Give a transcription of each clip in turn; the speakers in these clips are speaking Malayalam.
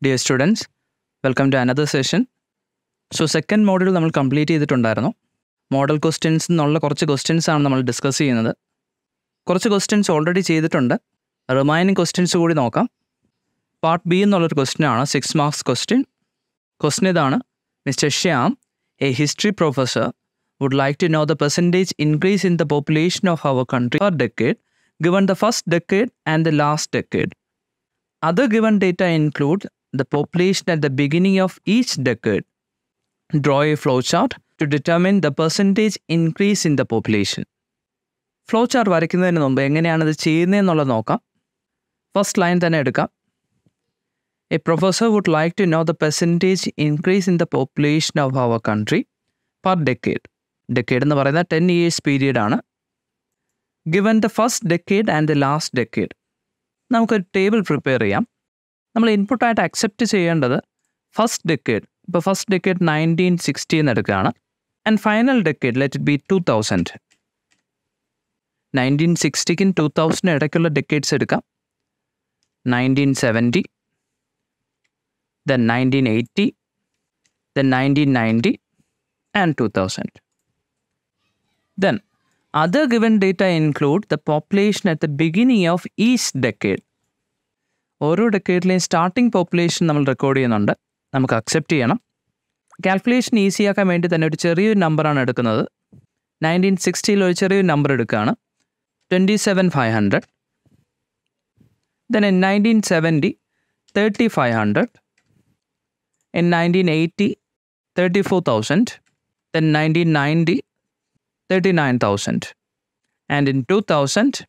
Dear students welcome to another session so second model നമ്മൾ കംപ്ലീറ്റ് ചെയ്തിട്ടുണ്ടായിരുന്നു മോഡൽ ക്വസ്റ്റ്യൻസ് എന്നുള്ള കുറച്ച് ക്വസ്റ്റ്യൻസ് ആണ് നമ്മൾ ഡിസ്കസ് ചെയ്യുന്നത് കുറച്ച് ക്വസ്റ്റ്യൻസ് ഓൾറെഡി ചെയ്തിട്ടുണ്ട് റിമൈനിങ് ക്വസ്റ്റ്യൻസ് കൂടി നോക്കാം പാർട്ട് ബി എന്നുള്ളൊരു ക്വസ്റ്റ്യൻ ആണ് സിക്സ് മാർക്സ് ക്വസ്റ്റ്യൻ ക്വസ്റ്റ്യൻ ഇതാണ് mister Shyam a history professor would like to know the percentage increase in the population of our country per decade given the first decade and the last decade. Other given data include the population at the beginning of each decade. Draw a flowchart to determine the percentage increase in the population. Flowchart വരയ്ക്കുന്നതിന് മുമ്പ് എങ്ങനെയാണ് ഇത് ചെയ്യുന്നതെന്നുള്ളത് നോക്കാം ഫസ്റ്റ് ലൈൻ തന്നെ എടുക്കാം a professor would like to know the percentage increase in the population of our country per decade decade എന്ന് പറയുന്നത് ടെൻ ഇയേഴ്സ് പീരീഡ് ആണ് given the first decade and the last decade നമുക്കൊരു ടേബിൾ പ്രിപ്പയർ ചെയ്യാം നമ്മൾ ഇൻപുട്ടായിട്ട് അക്സെപ്റ്റ് ചെയ്യേണ്ടത് ഫസ്റ്റ് ഡെക്കേഡ് ഇപ്പോൾ ഫസ്റ്റ് ഡെക്കേഡ് നയൻറ്റീൻ സിക്സ്റ്റി എന്ന് എടുക്കുകയാണ് and final decade let it B to thousand nineteen സിക്സ്റ്റിക്കും ടു തൗസൻഡ് ഇടയ്ക്കുള്ള ഡെക്കേഡ്സ് എടുക്കാം nineteen seventy then nineteen eighty then nineteen ninety and two thousand then Other given data include the population at the beginning of each decade. ഓരോ ഡെക്കേഡിലെയും സ്റ്റാർട്ടിംഗ് പോപ്പുലേഷൻ നമ്മൾ റെക്കോർഡ് ചെയ്യുന്നുണ്ട് നമുക്ക് അക്സെപ്റ്റ് ചെയ്യണം കാൽക്കുലേഷൻ ഈസി ആക്കാൻ വേണ്ടി തന്നെ ഒരു ചെറിയൊരു നമ്പറാണ് എടുക്കുന്നത് നയൻറ്റീൻ സിക്സ്റ്റിയിൽ ഒരു ചെറിയൊരു നമ്പർ എടുക്കുകയാണ് twenty seven five hundred then in nineteen seventy thirty five hundred in nineteen eighty thirty four thousand then nineteen ninety 39,000 and in 2000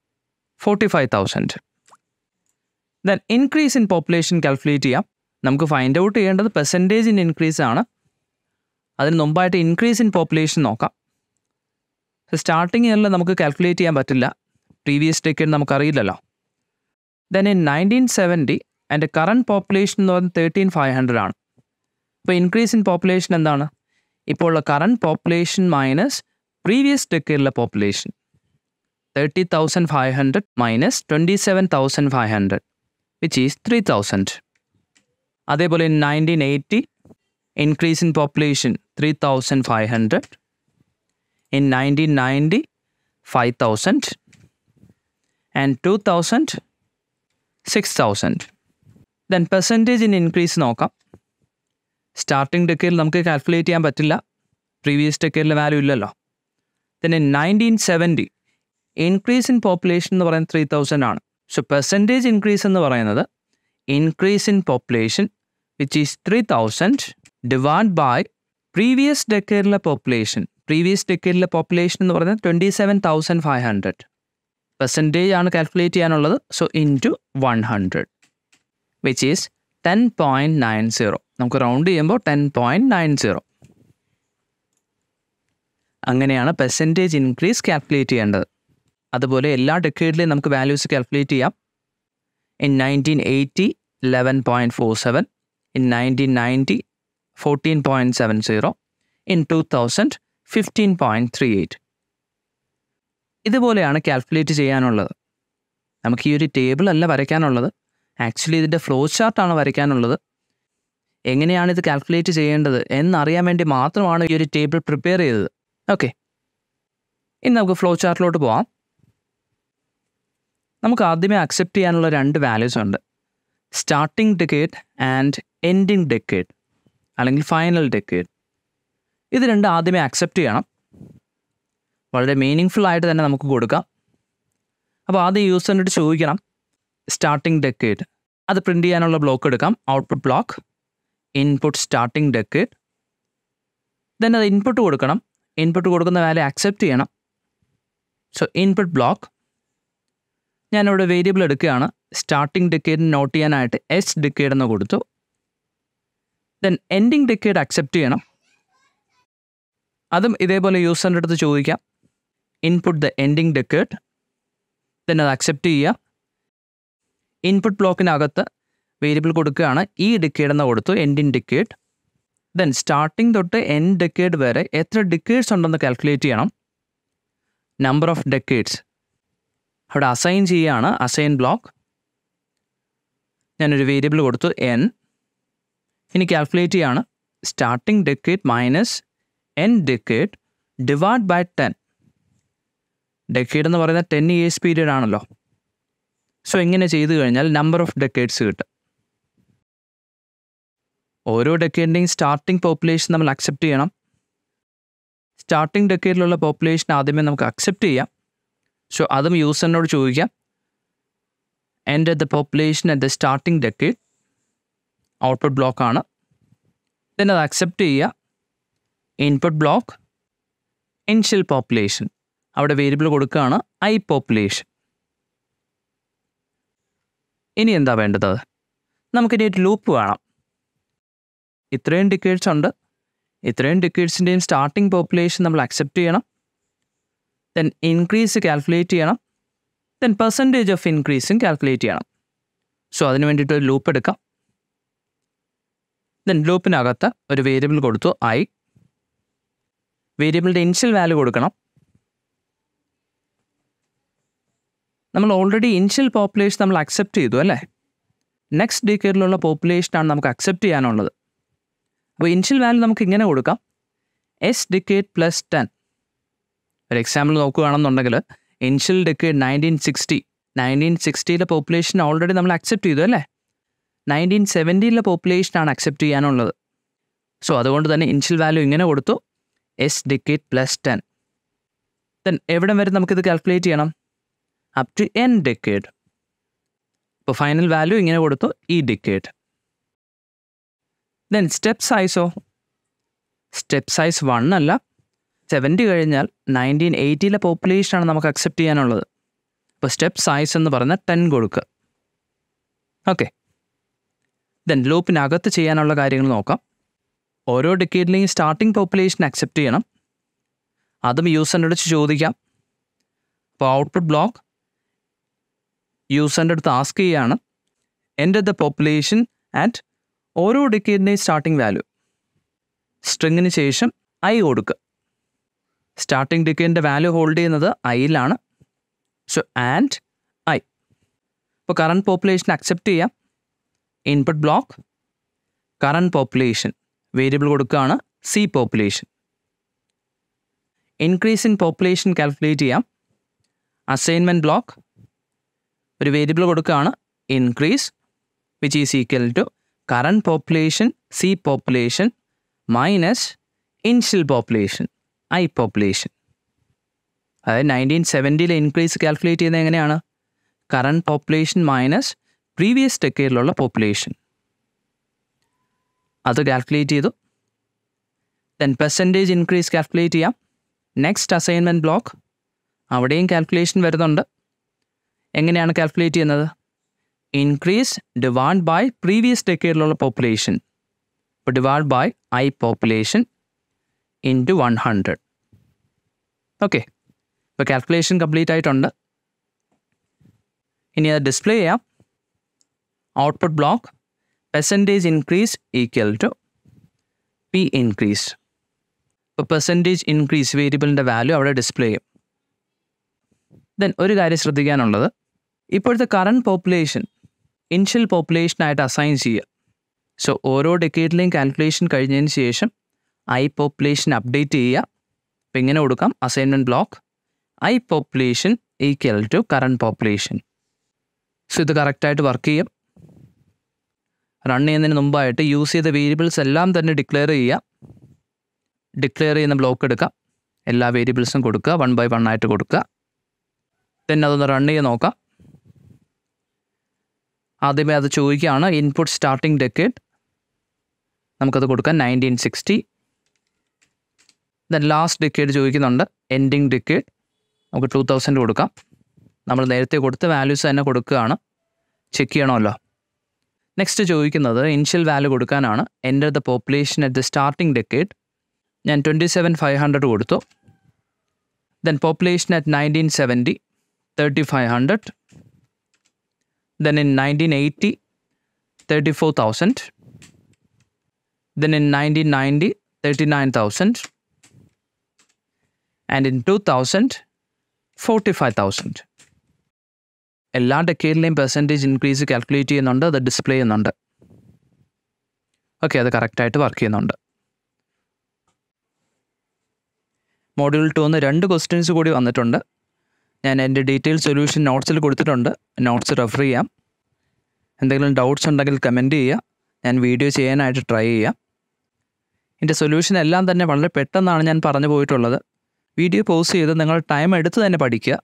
45,000 then increase in population calculate ചെയ്യാം നമുക്ക് ഫൈൻഡ് ഔട്ട് ചെയ്യേണ്ടത് പെർസെൻറ്റേജ് ഇൻ ഇൻക്രീസ് ആണ് അതിന് മുമ്പായിട്ട് ഇൻക്രീസ് ഇൻ പോപ്പുലേഷൻ നോക്കാം സ്റ്റാർട്ടിങ് ഇയറിൽ നമുക്ക് കാൽക്കുലേറ്റ് ചെയ്യാൻ പറ്റില്ല പ്രീവിയസ് ഡേക്കേഡ് നമുക്കറിയില്ലല്ലോ ദെൻ ഇൻ നയൻറ്റീൻ സെവൻറ്റി അതിൻ്റെ കറണ്ട് പോപ്പുലേഷൻ എന്ന് പറയുന്നത് തേർട്ടീൻ ഫൈവ് ഹൺഡ്രഡ് ആണ് അപ്പോൾ ഇൻക്രീസ് ഇൻ പോപ്പുലേഷൻ എന്താണ് ഇപ്പോൾ ഉള്ള കറണ്ട് പോപ്പുലേഷൻ മൈനസ് പ്രീവിയസ് ഡെക്കേഡിലെ population thirty thousand five hundred minus twenty seven thousand five hundred which is three thousand അതേപോലെ nineteen eighty increase in population three thousand five hundred in nineteen ninety five thousand and two thousand six thousand then percentage in increase നോക്കാം സ്റ്റാർട്ടിംഗ് ഡെക്കേഡിൽ നമുക്ക് കാൽക്കുലേറ്റ് ചെയ്യാൻ പറ്റില്ല പ്രീവിയസ് ഡെക്കേഡിലെ വാല്യൂ ഇല്ലല്ലോ പിന്നെ nineteen seventy increase in population എന്ന് പറയുന്നത് ത്രീ തൗസൻഡ് ആണ് സോ പെർസെൻറ്റേജ് ഇൻക്രീസ് എന്ന് പറയുന്നത് increase in population which is three thousand divide by previous ഡെക്കേഡിലെ പോപ്പുലേഷൻ പ്രീവിയസ് ഡെക്കേഡിലെ പോപ്പുലേഷൻ എന്ന് പറയുന്നത് twenty seven thousand five hundred percentage ആണ് കാൽക്കുലേറ്റ് ചെയ്യാനുള്ളത് so in to one hundred which is ten point nine zero നമുക്ക് റൗണ്ട് ചെയ്യുമ്പോൾ ടെൻ പോയിൻറ്റ് നയൻ സീറോ അങ്ങനെയാണ് പെർസെൻറ്റേജ് ഇൻക്രീസ് കാൽക്കുലേറ്റ് ചെയ്യേണ്ടത് അതുപോലെ എല്ലാ ഡെക്കേഡിലെയും നമുക്ക് വാല്യൂസ് കാൽക്കുലേറ്റ് ചെയ്യാം in nineteen eighty eleven point four seven in nineteen ninety fourteen point seven zero in two thousand fifteen point three eight ഇതുപോലെയാണ് കാൽക്കുലേറ്റ് ചെയ്യാനുള്ളത് നമുക്ക് ഈ ഒരു ടേബിൾ അല്ല വരയ്ക്കാനുള്ളത് ആക്ച്വലി ഇതിൻ്റെ ഫ്ലോ ചാർട്ടാണ് വരയ്ക്കാനുള്ളത് എങ്ങനെയാണ് ഇത് കാൽക്കുലേറ്റ് ചെയ്യേണ്ടത് എന്നറിയാൻ വേണ്ടി മാത്രമാണ് ഈ ഒരു ടേബിൾ പ്രിപ്പയർ ചെയ്തത് ഓക്കെ ഇനി നമുക്ക് ഫ്ലോ ചാർട്ടിലോട്ട് പോവാം നമുക്ക് ആദ്യമേ അക്സെപ്റ്റ് ചെയ്യാനുള്ള രണ്ട് വാല്യൂസ് ഉണ്ട് starting decade and ending decade അല്ലെങ്കിൽ ഫൈനൽ ഡെക്കേഡ് ഇത് രണ്ട് ആദ്യമേ അക്സെപ്റ്റ് ചെയ്യണം വളരെ മീനിങ് ഫുൾ ആയിട്ട് തന്നെ നമുക്ക് കൊടുക്കാം അപ്പോൾ ആദ്യം യൂസറിനോട് ചോദിക്കണം സ്റ്റാർട്ടിംഗ് ഡെക്കേഡ് അത് പ്രിൻ്റ് ചെയ്യാനുള്ള ബ്ലോക്ക് എടുക്കാം output block input starting decade then അത് ഇൻപുട്ട് കൊടുക്കണം ഇൻപുട്ട് കൊടുക്കുന്ന വാല്യൂ അക്സെപ്റ്റ് ചെയ്യണം സോ ഇൻപുട്ട് ബ്ലോക്ക് ഞാനിവിടെ വേരിയബിൾ എടുക്കുകയാണ് സ്റ്റാർട്ടിംഗ് ഡെക്കേഡ് നോട്ട് ചെയ്യാനായിട്ട് എച്ച് ഡെക്കേഡ് എന്ന് കൊടുത്തു ദെൻ എൻഡിങ് ഡെക്കേഡ് അക്സെപ്റ്റ് ചെയ്യണം അതും ഇതേപോലെ യൂസറിൻ്റെ അടുത്ത് ചോദിക്കാം input the ending decade then അത് അക്സെപ്റ്റ് ചെയ്യുക ഇൻപുട്ട് ബ്ലോക്കിനകത്ത് വേരിയബിൾ കൊടുക്കുകയാണ് ഈ ഡിക്കേഡ് എന്ന് കൊടുത്തു എൻഡിൻ ഡിക്കേഡ് ദെൻ സ്റ്റാർട്ടിംഗ് തൊട്ട് എൻ ഡെക്കേഡ് വരെ എത്ര ഡിക്കേഡ്സ് ഉണ്ടെന്ന് കാൽക്കുലേറ്റ് ചെയ്യണം നമ്പർ ഓഫ് ഡെക്കേഡ്സ് അവിടെ അസൈൻ ചെയ്യുകയാണ് അസൈൻ ബ്ലോക്ക് ഞാനൊരു വേരിയബിൾ കൊടുത്തു എൻ ഇനി കാൽക്കുലേറ്റ് ചെയ്യാണ് starting decade minus N decade divide by ten decade എന്ന് പറയുന്നത് ടെൻ ഇയേഴ്സ് പീരീഡ് ആണല്ലോ സോ ഇങ്ങനെ ചെയ്തു കഴിഞ്ഞാൽ നമ്പർ ഓഫ് ഡെക്കേഡ്സ് കിട്ടും ഓരോ ഡെക്കേഡിൻ്റെയും സ്റ്റാർട്ടിംഗ് പോപ്പുലേഷൻ നമ്മൾ അക്സെപ്റ്റ് ചെയ്യണം സ്റ്റാർട്ടിംഗ് ഡെക്കേഡിലുള്ള പോപ്പുലേഷൻ ആദ്യമേ നമുക്ക് അക്സെപ്റ്റ് ചെയ്യാം സോ അതും യൂസറിനോട് ചോദിക്കാം enter the population at the starting decade output block ആണ് ദെൻ അത് അക്സെപ്റ്റ് ചെയ്യുക ഇൻപുട്ട് ബ്ലോക്ക് ഇൻഷ്യൽ പോപ്പുലേഷൻ അവിടെ വേരിയബിൾ കൊടുക്കുകയാണ് ഐ പോപ്പുലേഷൻ ഇനി എന്താ വേണ്ടത് നമുക്കിനി ഒരു ലൂപ്പ് വേണം ഇത്രയും ഡിക്കേഡ്സ് ഉണ്ട് ഇത്രയും ഡിക്കേഡ്സിൻ്റെയും സ്റ്റാർട്ടിംഗ് പോപ്പുലേഷൻ നമ്മൾ അക്സെപ്റ്റ് ചെയ്യണം ദെൻ ഇൻക്രീസ് കാൽക്കുലേറ്റ് ചെയ്യണം ദെൻ പെർസെൻറ്റേജ് ഓഫ് ഇൻക്രീസും കാൽക്കുലേറ്റ് ചെയ്യണം സോ അതിന് വേണ്ടിയിട്ട് ഒരു ലൂപ്പ് എടുക്കാം ദെൻ ലൂപ്പിനകത്ത് ഒരു വേരിയബിൾ കൊടുത്തു ഐ വേരിയബിളിൻ്റെ ഇനിഷ്യൽ വാല്യൂ കൊടുക്കണം നമ്മൾ ഓൾറെഡി ഇനിഷ്യൽ പോപ്പുലേഷൻ നമ്മൾ അക്സെപ്റ്റ് ചെയ്തു അല്ലേ നെക്സ്റ്റ് ഡീക്കേഡിലുള്ള പോപ്പുലേഷനാണ് നമുക്ക് അക്സെപ്റ്റ് ചെയ്യാനുള്ളത് അപ്പോൾ ഇനിഷ്യൽ വാല്യൂ നമുക്ക് ഇങ്ങനെ കൊടുക്കാം എസ് ഡിക്കേഡ് പ്ലസ് ടെൻ ഒരു എക്സാമ്പിൾ നോക്കുകയാണെന്നുണ്ടെങ്കിൽ initial decade nineteen sixty nineteen സിക്സ്റ്റിയിലെ പോപ്പുലേഷൻ ഓൾറെഡി നമ്മൾ അക്സെപ്റ്റ് ചെയ്തു അല്ലേ നയൻറ്റീൻ സെവൻറ്റിയിലെ പോപ്പുലേഷനാണ് അക്സെപ്റ്റ് ചെയ്യാനുള്ളത് സോ അതുകൊണ്ട് തന്നെ ഇനിഷ്യൽ വാല്യൂ ഇങ്ങനെ കൊടുത്തു S decade plus ten then എവിടെ വരെ നമുക്കിത് കാൽക്കുലേറ്റ് ചെയ്യണം അപ് ടു എൻ ഡിക്കേഡ് ഇപ്പോൾ ഫൈനൽ വാല്യൂ ഇങ്ങനെ കൊടുത്തു ഈ ഡിക്കേഡ് ദെൻ സ്റ്റെപ്പ് സൈസോ സ്റ്റെപ്പ് സൈസ് വൺ അല്ല സെവൻറ്റി കഴിഞ്ഞാൽ നയൻറ്റീൻ എയ്റ്റിയിലെ പോപ്പുലേഷനാണ് നമുക്ക് അക്സെപ്റ്റ് ചെയ്യാനുള്ളത് അപ്പോൾ സ്റ്റെപ്പ് സൈസ് എന്ന് പറഞ്ഞാൽ ടെൻ കൊടുക്കുക ഓക്കെ ദെൻ ലൂപ്പിനകത്ത് ചെയ്യാനുള്ള കാര്യങ്ങൾ നോക്കാം ഓരോ ഡിക്കേഡിലെയും സ്റ്റാർട്ടിംഗ് പോപ്പുലേഷൻ അക്സെപ്റ്റ് ചെയ്യണം അതും യൂസറിൻ്റെ അടുത്ത് ചോദിക്കാം അപ്പോൾ ഔട്ട്പുട്ട് ബ്ലോക്ക് യൂസറിൻ്റെ അടുത്ത് ആസ്ക് ചെയ്യാണ് എൻ്റെ ദ പോപ്പുലേഷൻ ആറ്റ് ഓരോ ഡിക്കേഡിൻ്റെയും സ്റ്റാർട്ടിംഗ് വാല്യൂ സ്ട്രിങ്ങിന് ശേഷം ഐ കൊടുക്കുക സ്റ്റാർട്ടിംഗ് ഡിക്കേഡിൻ്റെ വാല്യൂ ഹോൾഡ് ചെയ്യുന്നത് ഐയിലാണ് സോ ആൻഡ് ഐ ഇപ്പോൾ കറണ്ട് പോപ്പുലേഷൻ അക്സെപ്റ്റ് ചെയ്യാം input block current population variable കൊടുക്കുകയാണ് C population increase in population calculate ചെയ്യാം അസൈൻമെൻറ്റ് ബ്ലോക്ക് ഒരു വേരിയബിൾ കൊടുക്കുകയാണ് increase which is equal to current population C population minus initial population I population അതായത് നയൻറ്റീൻ സെവൻറ്റിയിലെ ഇൻക്രീസ് കാൽക്കുലേറ്റ് ചെയ്യുന്നത് എങ്ങനെയാണ് കറണ്ട് പോപ്പുലേഷൻ മൈനസ് പ്രീവിയസ് ഡെക്കേഡിലുള്ള പോപ്പുലേഷൻ അത് കാൽക്കുലേറ്റ് ചെയ്തു ദെൻ പെർസെൻറ്റേജ് ഇൻക്രീസ് കാൽക്കുലേറ്റ് ചെയ്യാം നെക്സ്റ്റ് അസൈൻമെൻറ്റ് ബ്ലോക്ക് അവിടെയും കാൽക്കുലേഷൻ വരുന്നുണ്ട് എങ്ങനെയാണ് കാൽക്കുലേറ്റ് ചെയ്യുന്നത് ഇൻക്രീസ് ഡിവൈഡ് ബൈ പ്രീവിയസ് ഡെക്കേഡിലുള്ള പോപ്പുലേഷൻ ഇപ്പോൾ divide by I population in to one hundred okay ഇപ്പോൾ കാൽക്കുലേഷൻ കംപ്ലീറ്റ് ആയിട്ടുണ്ട് ഇനി അത് ഡിസ്പ്ലേ ചെയ്യാം output block percentage increase equal to P increase ഇപ്പോൾ പെർസെൻറ്റേജ് ഇൻക്രീസ് വേരിയബിളിൻ്റെ വാല്യൂ അവിടെ ഡിസ്പ്ലേ ചെയ്യും ദെൻ ഒരു കാര്യം ശ്രദ്ധിക്കാനുള്ളത് ഇപ്പോഴത്തെ കറണ്ട് പോപ്പുലേഷൻ ഇൻഷ്യൽ പോപ്പുലേഷനായിട്ട് അസൈൻ ചെയ്യുക സോ ഓരോ ഡെക്കേഡിലെയും കാൽക്കുലേഷൻ കഴിഞ്ഞതിന് ശേഷം ഐ പോപ്പുലേഷൻ അപ്ഡേറ്റ് ചെയ്യുക അപ്പോൾ ഇങ്ങനെ കൊടുക്കാം assignment block I population equal to current population so ഇത് കറക്റ്റായിട്ട് വർക്ക് ചെയ്യും റൺ ചെയ്യുന്നതിന് മുമ്പായിട്ട് യൂസ് ചെയ്ത വേരിയബിൾസ് എല്ലാം തന്നെ ഡിക്ലെയർ ചെയ്യുക ഡിക്ലെയർ ചെയ്യുന്ന ബ്ലോക്ക് എടുക്കാം എല്ലാ വേരിയബിൾസും കൊടുക്കുക വൺ ബൈ വൺ ആയിട്ട് കൊടുക്കുക ദെൻ അതൊന്ന് റൺ ചെയ്ത് നോക്കാം ആദ്യമേ അത് ചോദിക്കുകയാണ് ഇൻപുട്ട് സ്റ്റാർട്ടിംഗ് ഡെക്കേഡ് നമുക്കത് കൊടുക്കാം nineteen sixty then last decade ചോദിക്കുന്നുണ്ട് എൻഡിങ് ഡെക്കേഡ് നമുക്ക് ടു തൗസൻഡ് കൊടുക്കാം നമ്മൾ നേരത്തെ കൊടുത്ത വാല്യൂസ് തന്നെ കൊടുക്കുകയാണ് ചെക്ക് ചെയ്യണമല്ലോ നെക്സ്റ്റ് ചോദിക്കുന്നത് ഇനിഷ്യൽ വാല്യൂ കൊടുക്കാനാണ് enter the population at the starting decade ഞാൻ ട്വൻറ്റി സെവൻ ഫൈവ് ഹൺഡ്രഡ് കൊടുത്തു then population at nineteen seventy thirty five hundred then in 1980 34000 then in 1990 39000 and in 2000 45000 എല്ലാ ഡെക്കേഡിലെയും പെർസെൻറ്റേജ് ഇൻക്രീസ് കാൽക്കുലേറ്റ് ചെയ്യുന്നുണ്ട് അത് ഡിസ്പ്ലേ ചെയ്യുന്നുണ്ട് ഓക്കെ അത് കറക്റ്റായിട്ട് വർക്ക് ചെയ്യുന്നുണ്ട് മോഡ്യൂൾ ടു നിന്ന് രണ്ട് ക്വസ്റ്റ്യൻസ് കൂടി വന്നിട്ടുണ്ട് ഞാൻ എൻ്റെ ഡീറ്റെയിൽ സൊല്യൂഷൻ നോട്ട്സിൽ കൊടുത്തിട്ടുണ്ട് നോട്ട്സ് റെഫർ ചെയ്യാം എന്തെങ്കിലും ഡൗട്ട്സ് ഉണ്ടെങ്കിൽ കമൻറ്റ് ചെയ്യുക ഞാൻ വീഡിയോ ചെയ്യാനായിട്ട് ട്രൈ ചെയ്യാം എൻ്റെ സൊല്യൂഷൻ എല്ലാം തന്നെ വളരെ പെട്ടെന്നാണ് ഞാൻ പറഞ്ഞു പോയിട്ടുള്ളത് വീഡിയോ പോസ് ചെയ്ത് നിങ്ങൾ ടൈം എടുത്ത് തന്നെ പഠിക്കുക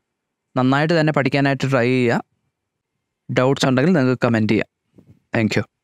നന്നായിട്ട് തന്നെ പഠിക്കാനായിട്ട് ട്രൈ ചെയ്യുക ഡൗട്ട്സ് ഉണ്ടെങ്കിൽ നിങ്ങൾക്ക് കമൻറ്റ് ചെയ്യാം താങ്ക് യു